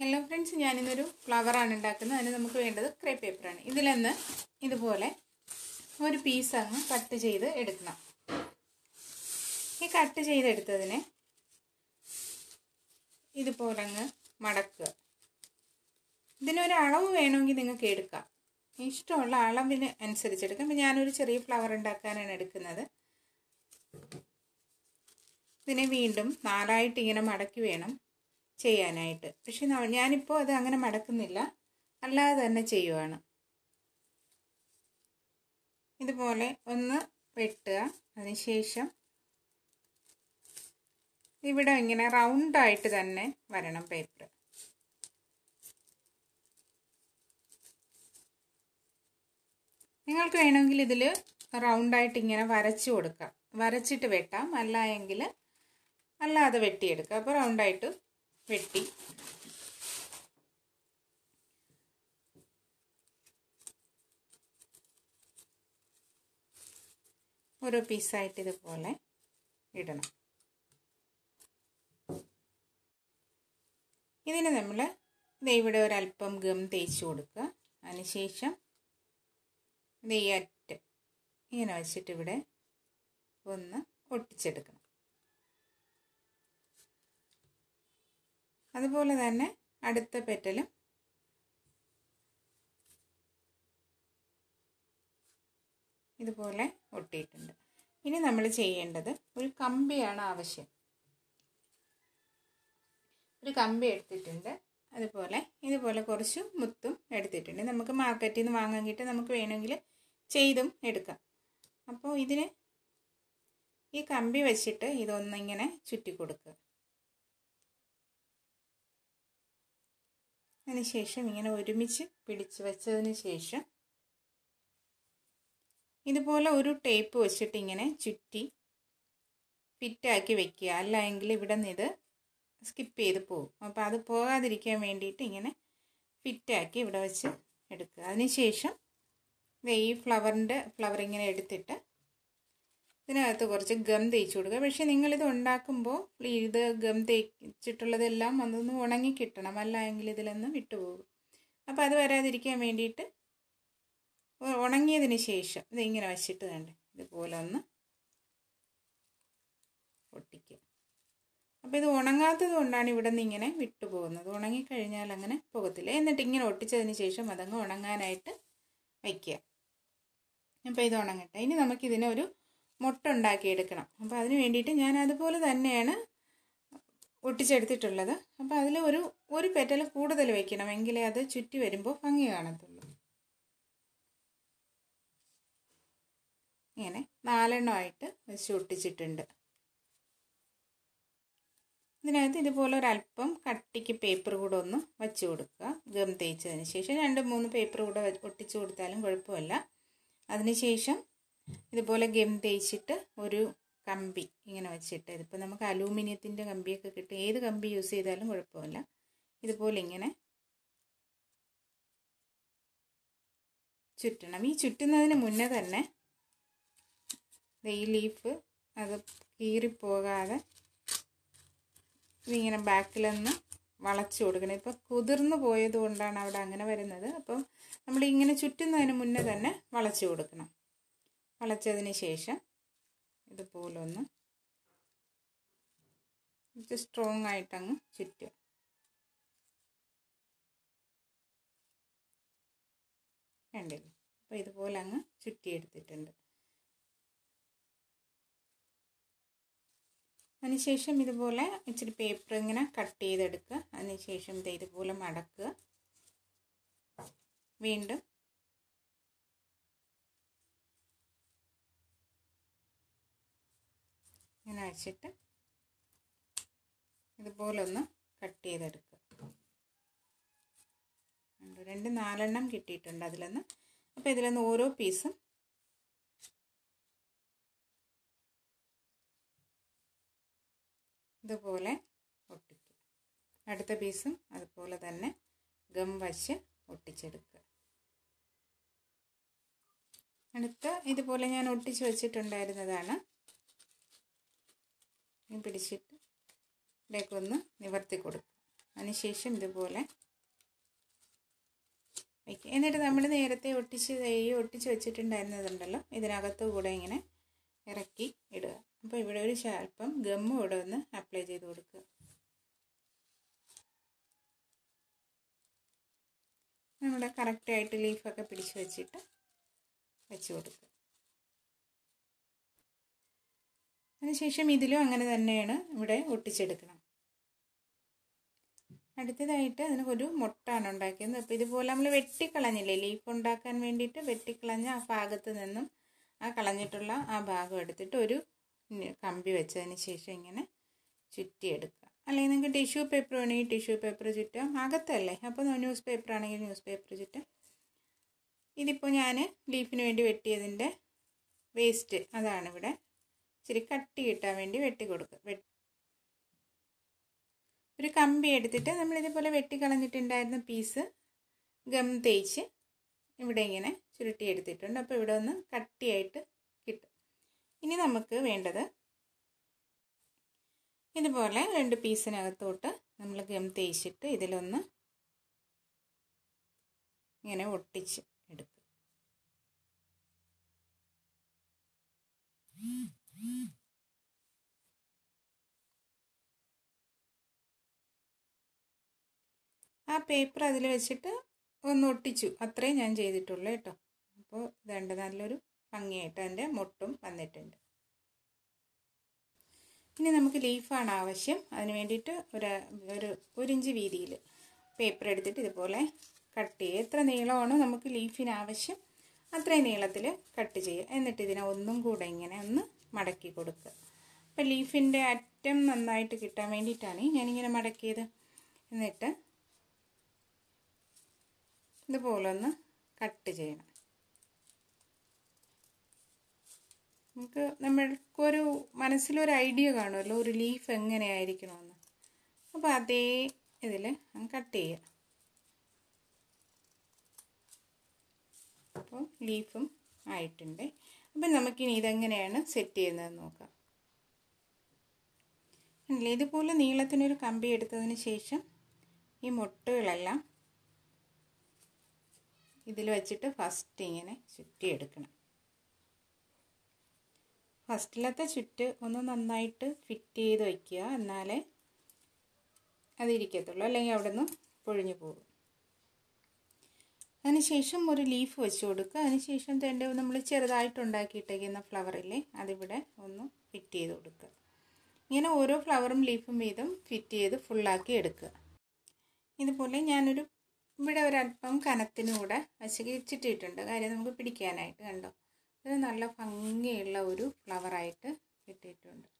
hello friends ഞാനിന്നൊരു ഫ്ലവറാണ് ഉണ്ടാക്കുന്നത് അതിന് നമുക്ക് വേണ്ടത് ക്രേ പേപ്പറാണ് ഇതിലൊന്ന് ഇതുപോലെ ഒരു പീസ് അങ്ങ് കട്ട് ചെയ്ത് എടുക്കണം ഈ കട്ട് ചെയ്തെടുത്തതിനെ ഇതുപോലെ അങ്ങ് മടക്കുക ഇതിനൊരു അളവ് വേണമെങ്കിൽ നിങ്ങൾക്ക് എടുക്കാം ഇഷ്ടമുള്ള അളവിന് അനുസരിച്ചെടുക്കാം ഇപ്പം ഞാനൊരു ചെറിയ ഫ്ലവർ ഉണ്ടാക്കാനാണ് എടുക്കുന്നത് ഇതിനെ വീണ്ടും നാലായിട്ട് ഇങ്ങനെ മടക്കി വേണം ചെയ്യാനായിട്ട് പക്ഷെ ഞാനിപ്പോൾ അത് അങ്ങനെ മടക്കുന്നില്ല അല്ലാതെ തന്നെ ചെയ്യുവാണ് ഇതുപോലെ ഒന്ന് വെട്ടുക അതിനുശേഷം ഇവിടെ ഇങ്ങനെ റൗണ്ടായിട്ട് തന്നെ വരണം പേപ്പർ നിങ്ങൾക്ക് വേണമെങ്കിൽ ഇതിൽ റൗണ്ടായിട്ട് ഇങ്ങനെ വരച്ചു കൊടുക്കാം വരച്ചിട്ട് വെട്ടാം അല്ല എങ്കിൽ അല്ലാതെ വെട്ടിയെടുക്കുക അപ്പോൾ റൗണ്ടായിട്ട് വെട്ടി ഓരോ പീസായിട്ട് ഇതുപോലെ ഇടണം ഇതിന് നമ്മൾ ഇവിടെ ഒരല്പം ഗം തേച്ച് കൊടുക്കുക അതിനുശേഷം നെയ്യറ്റ് ഇങ്ങനെ വെച്ചിട്ട് ഇവിടെ ഒന്ന് ഒട്ടിച്ചെടുക്കണം അതുപോലെ തന്നെ അടുത്ത പെറ്റലും ഇതുപോലെ ഒട്ടിയിട്ടുണ്ട് ഇനി നമ്മൾ ചെയ്യേണ്ടത് ഒരു കമ്പിയാണ് ആവശ്യം ഒരു കമ്പി എടുത്തിട്ടുണ്ട് അതുപോലെ ഇതുപോലെ കുറച്ച് മുത്തും എടുത്തിട്ടുണ്ട് നമുക്ക് മാർക്കറ്റിൽ നിന്ന് വാങ്ങാൻ കിട്ടും നമുക്ക് വേണമെങ്കിൽ ചെയ്തും എടുക്കാം അപ്പോൾ ഇതിന് ഈ കമ്പി വെച്ചിട്ട് ഇതൊന്നിങ്ങനെ ചുറ്റി കൊടുക്കുക അതിനുശേഷം ഇങ്ങനെ ഒരുമിച്ച് പിടിച്ചു വെച്ചതിന് ശേഷം ഇതുപോലെ ഒരു ടേപ്പ് വെച്ചിട്ട് ഇങ്ങനെ ചുറ്റി ഫിറ്റാക്കി വെക്കുക അല്ല എങ്കിൽ ഇവിടെ നിന്ന് ഇത് സ്കിപ്പ് ചെയ്ത് പോകും അപ്പോൾ അത് പോകാതിരിക്കാൻ വേണ്ടിയിട്ട് ഇങ്ങനെ ഫിറ്റാക്കി ഇവിടെ വെച്ച് എടുക്കുക അതിനുശേഷം ഈ ഫ്ലവറിൻ്റെ ഫ്ലവർ ഇങ്ങനെ എടുത്തിട്ട് ഇതിനകത്ത് കുറച്ച് ഗം തേച്ച് കൊടുക്കുക പക്ഷേ നിങ്ങളിത് ഉണ്ടാക്കുമ്പോൾ ഇത് ഗം തേച്ചിട്ടുള്ളതെല്ലാം അതൊന്ന് ഉണങ്ങി കിട്ടണം അല്ല എങ്കിൽ ഇതിലൊന്ന് വിട്ടുപോകും അപ്പോൾ അത് വരാതിരിക്കാൻ വേണ്ടിയിട്ട് ഉണങ്ങിയതിന് ശേഷം ഇതിങ്ങനെ വച്ചിട്ട് കണ്ട് ഇതുപോലെ ഒന്ന് ഒട്ടിക്കുക അപ്പോൾ ഇത് ഉണങ്ങാത്തത് കൊണ്ടാണ് ഇവിടെ നിന്ന് ഇങ്ങനെ വിട്ടുപോകുന്നത് ഉണങ്ങിക്കഴിഞ്ഞാൽ അങ്ങനെ പോകത്തില്ല എന്നിട്ട് ഇങ്ങനെ ഒട്ടിച്ചതിന് ശേഷം അതങ്ങ് ഉണങ്ങാനായിട്ട് വയ്ക്കുക അപ്പോൾ ഇത് ഉണങ്ങട്ടെ ഇനി നമുക്കിതിനെ ഒരു മുട്ട ഉണ്ടാക്കിയെടുക്കണം അപ്പോൾ അതിന് വേണ്ടിയിട്ട് ഞാൻ അതുപോലെ തന്നെയാണ് ഒട്ടിച്ചെടുത്തിട്ടുള്ളത് അപ്പോൾ അതിൽ ഒരു ഒരു പെറ്റൽ കൂടുതൽ വയ്ക്കണം എങ്കിലേ അത് ചുറ്റി വരുമ്പോൾ ഭംഗി കാണത്തുള്ളൂ ഇങ്ങനെ നാലെണ്ണമായിട്ട് വെച്ച് ഒട്ടിച്ചിട്ടുണ്ട് ഇതിനകത്ത് ഇതുപോലെ ഒരല്പം കട്ടിക്ക് പേപ്പർ കൂടെ ഒന്ന് വച്ച് കൊടുക്കുക ഗം തേച്ചതിന് ശേഷം രണ്ട് മൂന്ന് പേപ്പർ കൂടെ ഒട്ടിച്ച് കൊടുത്താലും കുഴപ്പമില്ല അതിനുശേഷം ഇതുപോലെ ഗം തേച്ചിട്ട് ഒരു കമ്പി ഇങ്ങനെ വെച്ചിട്ട് ഇതിപ്പോൾ നമുക്ക് അലൂമിനിയത്തിൻ്റെ കമ്പിയൊക്കെ കിട്ടും ഏത് കമ്പി യൂസ് ചെയ്താലും കുഴപ്പമില്ല ഇതുപോലെ ഇങ്ങനെ ചുറ്റണം ഈ ചുറ്റുന്നതിന് മുന്നേ തന്നെ ഈ ലീഫ് അത് കീറിപ്പോകാതെ ഇതിങ്ങനെ ബാക്കിലൊന്ന് വളച്ചു കൊടുക്കണം ഇപ്പോൾ കുതിർന്നു പോയത് കൊണ്ടാണ് അവിടെ അങ്ങനെ വരുന്നത് അപ്പം നമ്മൾ ഇങ്ങനെ ചുറ്റുന്നതിന് മുന്നേ തന്നെ വളച്ചു കൊടുക്കണം വളച്ചതിന് ശേഷം ഇതുപോലെ ഒന്ന് കുറച്ച് സ്ട്രോങ് ആയിട്ടങ്ങ് ചുറ്റുക കണ്ടില്ലേ അപ്പോൾ ഇതുപോലെ അങ്ങ് ചുറ്റിയെടുത്തിട്ടുണ്ട് അതിനുശേഷം ഇതുപോലെ ഇച്ചിരി പേപ്പർ ഇങ്ങനെ കട്ട് ചെയ്തെടുക്കുക അതിനുശേഷം ഇത് ഇതുപോലെ മടക്കുക വീണ്ടും ഇങ്ങനെ വെച്ചിട്ട് ഇതുപോലെ ഒന്ന് കട്ട് ചെയ്തെടുക്കുക രണ്ട് നാലെണ്ണം കിട്ടിയിട്ടുണ്ട് അതിലൊന്ന് അപ്പോൾ ഇതിലൊന്ന് ഓരോ പീസും ഇതുപോലെ ഒട്ടിക്കുക അടുത്ത പീസും അതുപോലെ തന്നെ ഗം വച്ച് ഒട്ടിച്ചെടുക്കുക അടുത്ത ഇതുപോലെ ഞാൻ ഒട്ടിച്ച് വെച്ചിട്ടുണ്ടായിരുന്നതാണ് പിടിച്ചിട്ട് ഇവിടേക്കൊന്ന് നിവർത്തി കൊടുക്കുക അതിനുശേഷം ഇതുപോലെ വയ്ക്കുക എന്നിട്ട് നമ്മൾ നേരത്തെ ഒട്ടിച്ച് ഈ ഒട്ടിച്ച് വെച്ചിട്ടുണ്ടായിരുന്നതുണ്ടല്ലോ ഇതിനകത്ത് കൂടെ ഇങ്ങനെ ഇറക്കി ഇടുക അപ്പോൾ ഇവിടെ ഒരു അല്പം ഗമ്മും ഇവിടെ ഒന്ന് അപ്ലൈ ചെയ്ത് കൊടുക്കുക നമ്മുടെ കറക്റ്റായിട്ട് ലീഫൊക്കെ പിടിച്ച് വെച്ചിട്ട് വെച്ച് കൊടുക്കുക അതിനുശേഷം ഇതിലും അങ്ങനെ തന്നെയാണ് ഇവിടെ ഒട്ടിച്ചെടുക്കണം അടുത്തതായിട്ട് അതിന് ഒരു മുട്ടാണ് ഉണ്ടാക്കിയത് അപ്പോൾ ഇതുപോലെ നമ്മൾ വെട്ടിക്കളഞ്ഞില്ലേ ലീഫ് ഉണ്ടാക്കാൻ വേണ്ടിയിട്ട് വെട്ടിക്കളഞ്ഞ ആ ഭാഗത്ത് നിന്നും ആ കളഞ്ഞിട്ടുള്ള ആ ഭാഗം എടുത്തിട്ട് ഒരു കമ്പി വെച്ചതിന് ശേഷം ഇങ്ങനെ ചുറ്റിയെടുക്കുക അല്ലെങ്കിൽ നിങ്ങൾക്ക് ടിഷ്യൂ പേപ്പർ വേണമെങ്കിൽ ടിഷ്യൂ പേപ്പർ ചുറ്റാം അകത്തല്ലേ അപ്പോൾ ന്യൂസ് പേപ്പർ ആണെങ്കിൽ ന്യൂസ് പേപ്പർ ചുറ്റാം ഇതിപ്പോൾ ഞാൻ ലീഫിന് വേണ്ടി വെട്ടിയതിൻ്റെ വേസ്റ്റ് അതാണ് ഇവിടെ ഇച്ചിരി കട്ടി കിട്ടാൻ വേണ്ടി വെട്ടി കൊടുക്കുക ഒരു കമ്പി എടുത്തിട്ട് നമ്മൾ ഇതുപോലെ വെട്ടിക്കളഞ്ഞിട്ടുണ്ടായിരുന്ന പീസ് ഗം തേച്ച് ഇവിടെ ഇങ്ങനെ ചുരുട്ടി എടുത്തിട്ടുണ്ട് അപ്പോൾ ഇവിടെ ഒന്ന് കട്ടിയായിട്ട് കിട്ടും ഇനി നമുക്ക് വേണ്ടത് ഇതുപോലെ രണ്ട് പീസിനകത്തോട്ട് നമ്മൾ ഗം തേച്ചിട്ട് ഇതിലൊന്ന് ഇങ്ങനെ ഒട്ടിച്ച് എടുക്കുക ആ പേപ്പർ അതിൽ വെച്ചിട്ട് ഒന്ന് ഒട്ടിച്ചു അത്രയും ഞാൻ ചെയ്തിട്ടുള്ളൂ കേട്ടോ അപ്പോൾ ഇതുണ്ട് നല്ലൊരു ഭംഗിയായിട്ട് അതിൻ്റെ മുട്ടും വന്നിട്ടുണ്ട് ഇനി നമുക്ക് ലീഫാണ് ആവശ്യം അതിന് വേണ്ടിയിട്ട് ഒരു ഒരു ഒരു ഇഞ്ച് വീതിയിൽ പേപ്പർ എടുത്തിട്ട് ഇതുപോലെ കട്ട് ചെയ്യുക എത്ര നീളമാണോ നമുക്ക് ലീഫിന് ആവശ്യം അത്രയും നീളത്തിൽ കട്ട് ചെയ്യുക എന്നിട്ട് ഇതിനെ ഒന്നും കൂടെ ഇങ്ങനെ ഒന്ന് മടക്കി കൊടുക്കുക അപ്പോൾ ലീഫിൻ്റെ അറ്റം നന്നായിട്ട് കിട്ടാൻ വേണ്ടിയിട്ടാണ് ഞാനിങ്ങനെ മടക്കിയത് എന്നിട്ട് ഇതുപോലെ ഒന്ന് കട്ട് ചെയ്യണം നമുക്ക് നമ്മൾക്കൊരു മനസ്സിലൊരു ഐഡിയ കാണുമല്ലോ ഒരു ലീഫ് എങ്ങനെയായിരിക്കണമെന്ന് അപ്പോൾ അതേ ഇതിൽ കട്ട് ചെയ്യുക അപ്പോൾ ലീഫും ആയിട്ടുണ്ട് അപ്പം നമുക്കിനി ഇതെങ്ങനെയാണ് സെറ്റ് ചെയ്യുന്നതെന്ന് നോക്കാം അല്ലേ ഇതുപോലെ നീളത്തിനൊരു കമ്പി എടുത്തതിന് ശേഷം ഈ മുട്ടുകളെല്ലാം ഇതിൽ വെച്ചിട്ട് ഫസ്റ്റ് ഇങ്ങനെ ചുറ്റിയെടുക്കണം ഫസ്റ്റിലത്തെ ചുറ്റ് ഒന്ന് നന്നായിട്ട് ഫിറ്റ് ചെയ്ത് വയ്ക്കുക എന്നാലേ അതിരിക്കത്തുള്ളൂ അല്ലെങ്കിൽ അവിടെ നിന്ന് പൊഴിഞ്ഞു പോകും അതിനുശേഷം ഒരു ലീഫ് വെച്ച് കൊടുക്കുക അതിനുശേഷം തേണ്ട നമ്മൾ ചെറുതായിട്ട് ഉണ്ടാക്കിയിട്ടേക്കുന്ന ഫ്ലവറില്ലേ അതിവിടെ ഒന്ന് ഫിറ്റ് ചെയ്ത് കൊടുക്കുക ഇങ്ങനെ ഓരോ ഫ്ലവറും ലീഫും വീതം ഫിറ്റ് ചെയ്ത് ഫുള്ളാക്കി എടുക്കുക ഇതുപോലെ ഞാനൊരു ഇവിടെ ഒരല്പം കനത്തിനൂടെ വശകിച്ചിട്ടിട്ടുണ്ട് കാര്യം നമുക്ക് പിടിക്കാനായിട്ട് കണ്ടോ ഇത് നല്ല ഭംഗിയുള്ള ഒരു ഫ്ലവറായിട്ട് കിട്ടിയിട്ടുണ്ട്